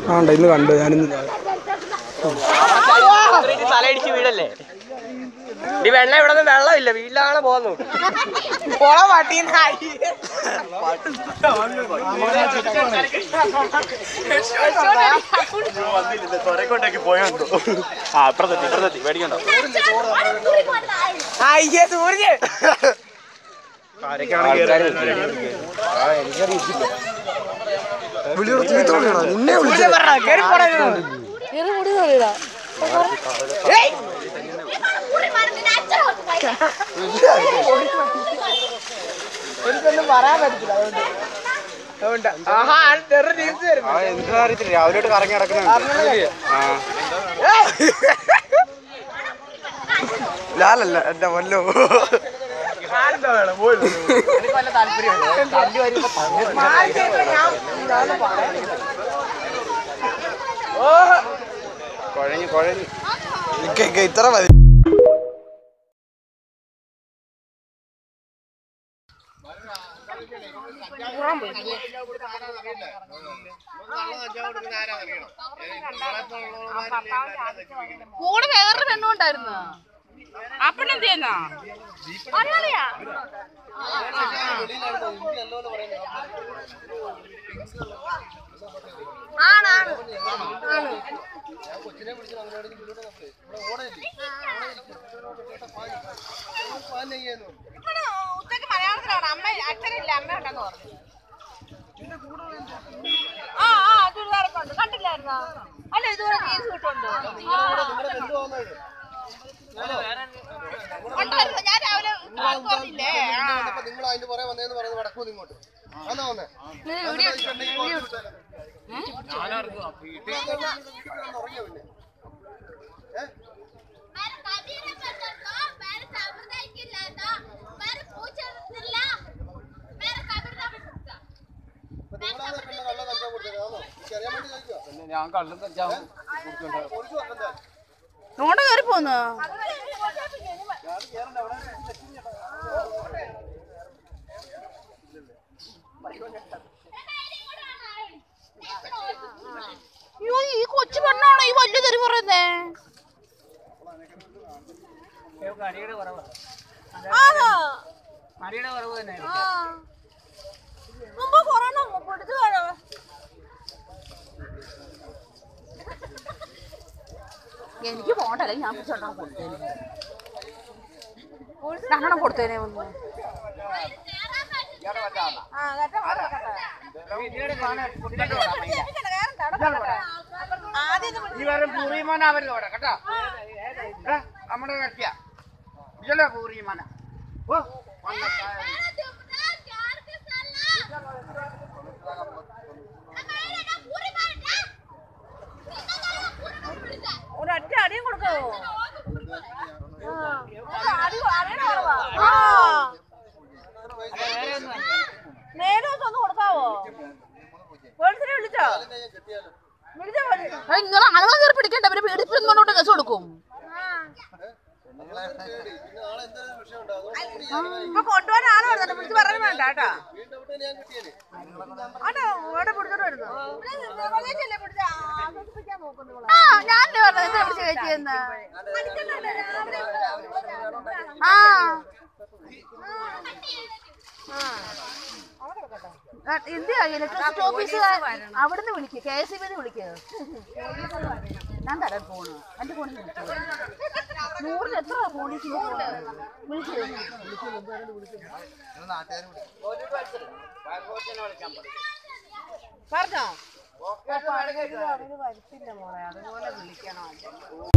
ആണ്ട ഇന്ന് കണ്ടു ഞാനിന്ന് തലയിടിച്ച് വീടല്ലേ ഈ വെള്ളം ഇവിടെ നിന്ന് വെള്ളമില്ല വീട്ടിലാണ് പോകുന്നു പോള പട്ടി നായി ആ ഇപ്പുറത്തെത്തി ഇപ്പുറത്തെത്തി പേടിക്കണ്ടോ അയ്യേ സൂര്യ നിന്നെ സൂര്യ പറഞ്ഞ കേറി പോടാ ഏയ് എനിക്കൊന്നും പറയാൻ പറ്റില്ല അതുകൊണ്ട് അതുകൊണ്ട് ആഹാ തെറു തിരിച്ചു വരും എന്താ അറിയത്തില്ല രാവിലെ കറങ്ങി ലാലല്ല എന്റെ വല്ലോ ആരെന്താ വേണം പോലും എനിക്ക് വല്ല താല്പര്യമുണ്ട് തല്ലി വരുമ്പോ ഓഹോ കുഴഞ്ഞു കുഴഞ്ഞു ഇത്ര മതി കൂടെ വേറൊരു പെണ്ണും ഉണ്ടായിരുന്നു ആ പെണ്ണെന്ത് ചെയ്യുന്ന അറിയാളിയാ ആണാണ് ഉച്ചക്ക് മലയാളത്തിലാണ് അമ്മ അച്ഛനില്ല അമ്മ ഉണ്ടെന്ന് പറഞ്ഞു ആ ആ ചുരിദാറൊക്കെ ഉണ്ട് കണ്ടില്ലായിരുന്നോ അല്ല ഇതുവരെ ജീൻസ് കിട്ടുന്നുണ്ട് ഉണ്ടായിരുന്നു ഞാൻ രാവിലെ ആൾക്ക് പറഞ്ഞില്ലേ ആ. നിങ്ങൾ അതിന്റെ പുറകെ വന്നേന്ന് പറയുന്നത് വടക്കൂ ഇങ്ങോട്ട് അതാ വന്നേ ഇത് വീഡിയോ എടുത്തു, വീഡിയോ എടുത്തു. मेरे दादी ने बता दो मेरे सांप्रदाय की लाता मेरे पूछे दिल्ला मेरे कब्र ना बता നിങ്ങളാണ് പിന്നെ കള്ള കഞ്ചാവ് കൊടുത്തത് ആണോ എനിക്കറിയാൻ വേണ്ടി ചോദിക്കുക ഞാൻ കള്ളും കഞ്ചാവും ഒളിച്ചു വെക്കണ്ട നോണ്ട കയറി പോന്നു അയ്യോ ഈ കൊച്ചു പെണ്ണാണോ ഈ വലിയ തെറി പറയുന്നേ ആണോ ആ. മുമ്പ് കൊറോണ പിടിച്ചു കാണോ എനിക്ക് പോകണ്ടല്ലേ ഞാൻ പിടിച്ചോണ്ടാ കൊടുത്തേനെ രണ്ടെണ്ണം കൊടുത്തേനെ ഒന്ന് പൂറിമോനാവല്ലോ കേട്ടോ നമ്മുടെ കട്ടിയ ഇതല്ലേ പൂറിമോന ഓ വന്ന मेरा दुपट्टा प्यार के साला हमारा ना पूरी बात ना पूरी बात पिടിച്ചാ ഒരൊറ്റ അടിയും കൊടുക്കാവോ നേരെ ഒന്ന് കൊടുക്കാവോ പോലീസിനെ വിളിച്ചോ വിളിച്ചോ നിങ്ങൾ ആളുകളെ കയറി പിടിക്കണ്ട അവര് പീഡിപ്പിച്ചോണ്ട് കേസ് കൊടുക്കും പിന്നെ നാളെ എന്തെങ്കിലും വിഷയം ഉണ്ടോ അതുകൊണ്ട് ഇപ്പൊ കൊണ്ടുപോകാൻ ആള് വരുന്നുണ്ട് വിളിച്ച് പറഞ്ഞു വേണ്ട കേട്ടാ വീണ്ടും അവിടെ ഞാൻ കിട്ടിയേനെ ആട്ടോ ഇവിടെ പിടിച്ചോണ്ട് വരുന്നു ആ ഞാനല്ലേ പറഞ്ഞത് എന്തിനാ പിടിച്ച് കയറ്റിയെന്ന് ആ ആ, എന്തിനാ ഇലക്ട്രിസിറ്റി ഓഫീസ് അവിടുന്ന് വിളിക്കുക കെ എസ് ബിന്ന് വിളിക്കുക ഞാൻ തരാൻ ഫോണ് എന്റെ ഫോണിൽ വിളിക്കുക നൂറിന് എത്ര പോലീസ് വിളിച്ചു പറഞ്ഞോ